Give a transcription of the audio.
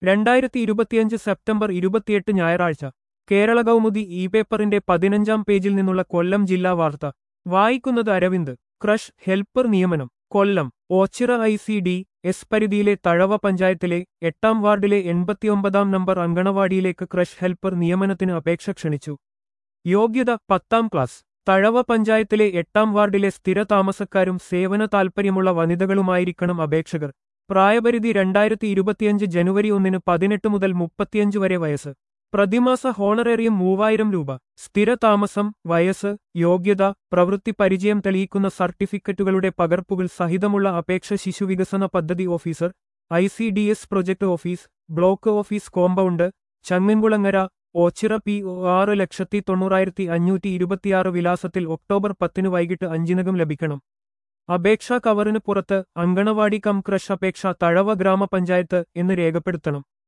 രണ്ടായിരത്തി ഇരുപത്തിയഞ്ച് സെപ്റ്റംബർ ഇരുപത്തിയെട്ട് ഞായറാഴ്ച കേരള കൗമുദി ഇ പേപ്പറിന്റെ പതിനഞ്ചാം പേജിൽ നിന്നുള്ള കൊല്ലം ജില്ലാ വാർത്ത വായിക്കുന്നത് അരവിന്ദ് ക്രഷ് ഹെൽപ്പർ നിയമനം Kollam Oachira I C D S പരിധിയിലെ തഴവ പഞ്ചായത്തിലെ എട്ടാം വാർഡിലെ എൺപത്തിയൊമ്പതാം നമ്പർ അങ്കണവാടിയിലേക്ക് ക്രഷ് ഹെൽപ്പർ നിയമനത്തിന് അപേക്ഷ ക്ഷണിച്ചു യോഗ്യത പത്താം ക്ലാസ് തഴവ പഞ്ചായത്തിലെ എട്ടാം വാർഡിലെ സ്ഥിര താമസക്കാരും സേവന താൽപ്പര്യമുള്ള വനിതകളുമായിരിക്കണം അപേക്ഷകർ പ്രായപരിധി രണ്ടായിരത്തി ഇരുപത്തിയഞ്ച് ജനുവരി ഒന്നിന് പതിനെട്ട് മുതൽ മുപ്പത്തിയഞ്ച് വരെ വയസ്സ് പ്രതിമാസ ഹോണറേറിയം മൂവായിരം രൂപ സ്ഥിര താമസം വയസ്സ് യോഗ്യത പ്രവൃത്തി പരിചയം തെളിയിക്കുന്ന സർട്ടിഫിക്കറ്റുകളുടെ പകർപ്പുകൾ സഹിതമുള്ള അപേക്ഷ ശിശുവികസന പദ്ധതി officer I C D S project office block office compound Changankulangara Oachira P O ആറ് ലക്ഷത്തി തൊണ്ണൂറായിരത്തി അഞ്ഞൂറ്റി ഇരുപത്തിയാറ് വിലാസത്തിൽ ഒക്ടോബർ പത്തിന് വൈകിട്ട് അഞ്ചിനകം ലഭിക്കണം അപേക്ഷാ കവറിന് പുറത്ത് അങ്കണവാടി കം ക്രഷ് അപേക്ഷ തഴവ ഗ്രാമപഞ്ചായത്ത് എന്ന് രേഖപ്പെടുത്തണം